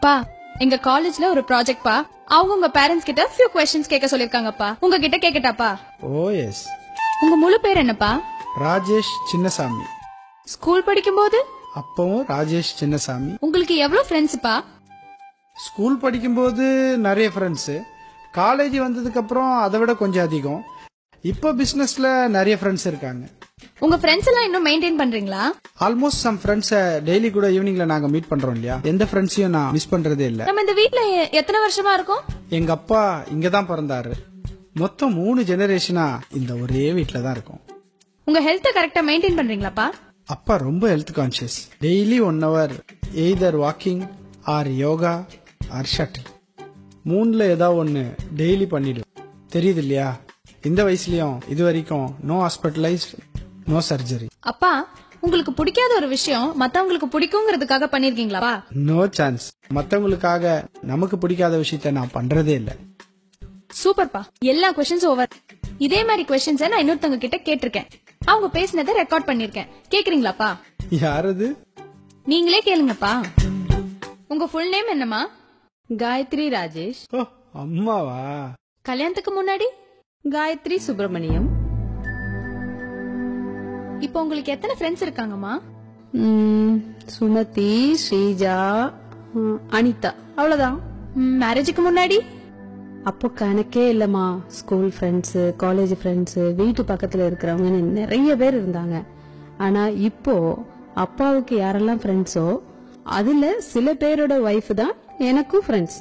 பா எங்க காலேஜ்ல ஒரு ப்ராஜெக்ட் பா அவங்க உங்க பேரண்ட்ஸ் கிட்ட ஃபியூ கொஸ்டின்ஸ் கேட்க சொல்லிருக்காங்கப்பா உங்ககிட்ட கேக்கட்டாப்பா ஓ எஸ் உங்க முழு பேர் என்னப்பா ராஜேஷ் சின்னசாமி ஸ்கூல் படிக்கும்போது அப்பவும் ராஜேஷ் சின்னசாமி உங்களுக்கு எவ்வளவு ஃப்ரெண்ட்ஸ்ப்பா ஸ்கூல் படிக்கும்போது நிறைய ஃப்ரெண்ட்ஸு காலேஜ் வந்ததுக்கு அப்புறம் அதை விட கொஞ்சம் அதிகம் இப்போ பிசினஸ்ல நிறைய ஃப்ரெண்ட்ஸ் இருக்காங்க உங்க ஃப்ரெண்ட்ஸ் எல்லாம் இன்னும் மெயின்டைன் பண்றீங்களா ஆல்மோஸ்ட் சம் ஃப்ரெண்ட்ஸை டெய்லி கூட ஈவினிங்ல நாங்க மீட் பண்றோம் இல்லையா எந்த ஃப்ரெண்ட்ஸையும் நான் மிஸ் பண்றதே இல்ல நம்ம இந்த வீட்ல எ- எத்தனை வருஷமா இருக்கோம் எங்க அப்பா இங்க தான் பிறந்தாரு மொத்தம் மூணு ஜெனரேஷனா இந்த ஒரே வீட்ல தான் இருக்கோம் உங்க ஹெல்த்த கரெக்டா மெயின்டைன் பண்றீங்களாப்பா அப்பா ரொம்ப health conscious daily one hour either walking or yoga or shuttle மூணுல ஏதாவது ஒன்று டெய்லி பண்ணிடுவேன் தெரியுது இல்லையா இந்த வயசுலயும் இது வரைக்கும் நோ ஹாஸ்பிட்டலைஸ் நோ சர்ஜரி அப்பா உங்களுக்கு பிடிக்காத ஒரு விஷயம் மத்தவங்களுக்கு பிடிக்குங்கிறதுக்காக பண்ணிருக்கீங்களா நோ சான்ஸ் மத்தவங்களுக்காக நமக்கு பிடிக்காத விஷயத்த நான் பண்றதே இல்லை சூப்பர்ப்பா எல்லா கொஸ்டின்ஸ் ஓவர் இதே மாதிரி கொஸ்டின்ஸ் நான் இன்னொருத்தவங்க கிட்ட கேட்டிருக்கேன் அவங்க பேசினதை ரெக்கார்ட் பண்ணிருக்கேன் கேக்குறீங்களாப்பா யாரது நீங்களே கேளுங்கப்பா உங்க ஃபுல் நேம் என்னம்மா காயத்ரி ராஜேஷ் ஓ அம்மாவா கல்யாணத்துக்கு முன்னாடி காயத்ரி சுப்பிரமணியம் இப்போ உங்களுக்கு எத்தனை ஃப்ரெண்ட்ஸ் இருக்காங்கம்மா ம், சுமதி ஸ்ரீஜா ம், அனிதா அவ்வளவுதான் மேரேஜுக்கு முன்னாடி அப்போ கணக்கே இல்லம்மா ஸ்கூல் ஃப்ரெண்ட்ஸ் காலேஜ் ஃப்ரெண்ட்ஸ் வீட்டு பக்கத்துல இருக்கிறவங்கன்னு நிறைய பேர் இருந்தாங்க ஆனா இப்போ அப்பாவுக்கு யாரெல்லாம் ஃப்ரெண்ட்ஸோ அதுல சில பேரோட ஒய்ஃப் தான் எனக்கும் ஃப்ரெண்ட்ஸ்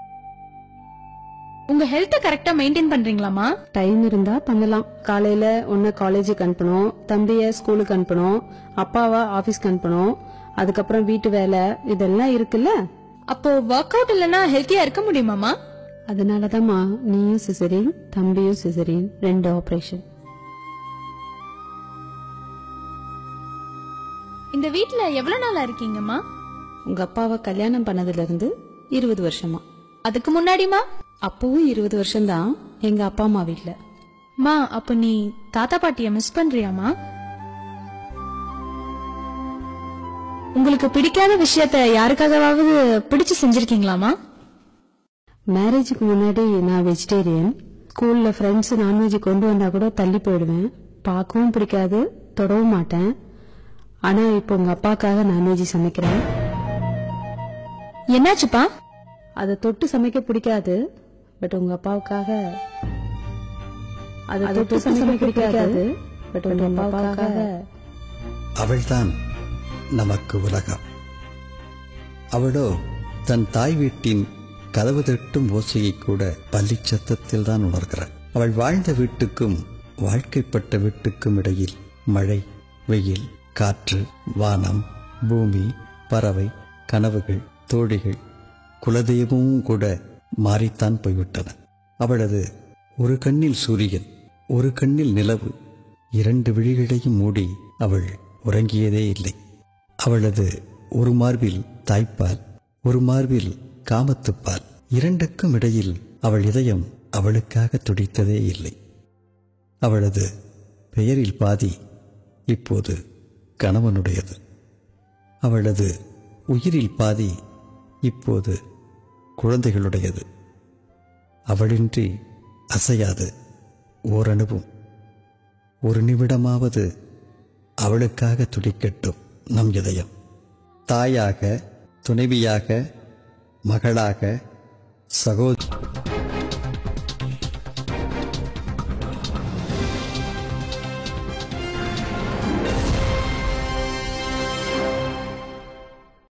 உங்க ஹெல்த்த கரெக்டா மெயின்டைன் பண்றீங்களாமா டைம் இருந்தா பண்ணலாம் காலையில ஒன்னு காலேஜுக்கு அனுப்பணும் தம்பிய ஸ்கூலுக்கு அனுப்பணும் அப்பாவை ஆபீஸ்க்கு அனுப்பணும் அதுக்கப்புறம் வீட்டு வேலை இதெல்லாம் இருக்குல்ல அப்போ ஒர்க் அவுட் இல்லனா ஹெல்த்தியா இருக்க முடியுமாமா அதனாலதாம்மா நீயும் சிசரின் தம்பியும் சிசரின் ரெண்டு ஆபரேஷன் இந்த வீட்ல எவ்வளவு நாளா இருக்கீங்கம்மா உங்க அப்பாவை கல்யாணம் பண்ணதுல இருந்து இருபது வருஷமா அதுக்கு முன்னாடிமா அப்பவும் இருபது வருஷம்தான் எங்க அப்பா அம்மா வீட்ல மா அப்ப நீ தாத்தா பாட்டிய மிஸ் பண்றியாமா உங்களுக்கு பிடிக்காத விஷயத்த யாருக்காகவாவது பிடிச்சு செஞ்சிருக்கீங்களாமா மேரேஜுக்கு முன்னாடி நான் வெஜிடேரியன் ஸ்கூல்ல ஃப்ரெண்ட்ஸ் நான்வெஜ் கொண்டு வந்தா கூட தள்ளி போயிடுவேன் பார்க்கவும் பிடிக்காது தொடவும் மாட்டேன் ஆனா இப்போ உங்க அப்பாக்காக நான்வெஜ் சமைக்கிறேன் என்னாச்சுப்பா அதை தொட்டு சமைக்க பிடிக்காது பட் உங்க அப்பாவுக்காக அதை தொட்டு சமைக்க பிடிக்காது பட் உங்க அப்பாவுக்காக அவள்தான் நமக்கு உலகம் அவளோ தன் தாய் வீட்டின் கதவு தட்டும் ஓசையை கூட பள்ளிச் சத்தத்தில் தான் உணர்கிறாள் அவள் வாழ்ந்த வீட்டுக்கும் வாழ்க்கைப்பட்ட வீட்டுக்கும் இடையில் மழை வெயில் காற்று வானம் பூமி பறவை கனவுகள் தோழிகள் குலதெய்வமும் கூட மாறித்தான் போய்விட்டன அவளது ஒரு கண்ணில் சூரியன் ஒரு கண்ணில் நிலவு இரண்டு விழிகளையும் மூடி அவள் உறங்கியதே இல்லை அவளது ஒரு மார்பில் தாய்ப்பால் ஒரு மார்பில் காமத்துப்பால் இரண்டுக்கும் இடையில் அவள் இதயம் அவளுக்காக துடித்ததே இல்லை அவளது பெயரில் பாதி இப்போது கணவனுடையது அவளது உயிரில் பாதி இப்போது குழந்தைகளுடையது அவளின்றி அசையாது ஓரணுவும் ஒரு நிமிடமாவது அவளுக்காக துடிக்கட்டும் நம் இதயம் தாயாக துணைவியாக மகளாக சகோதரி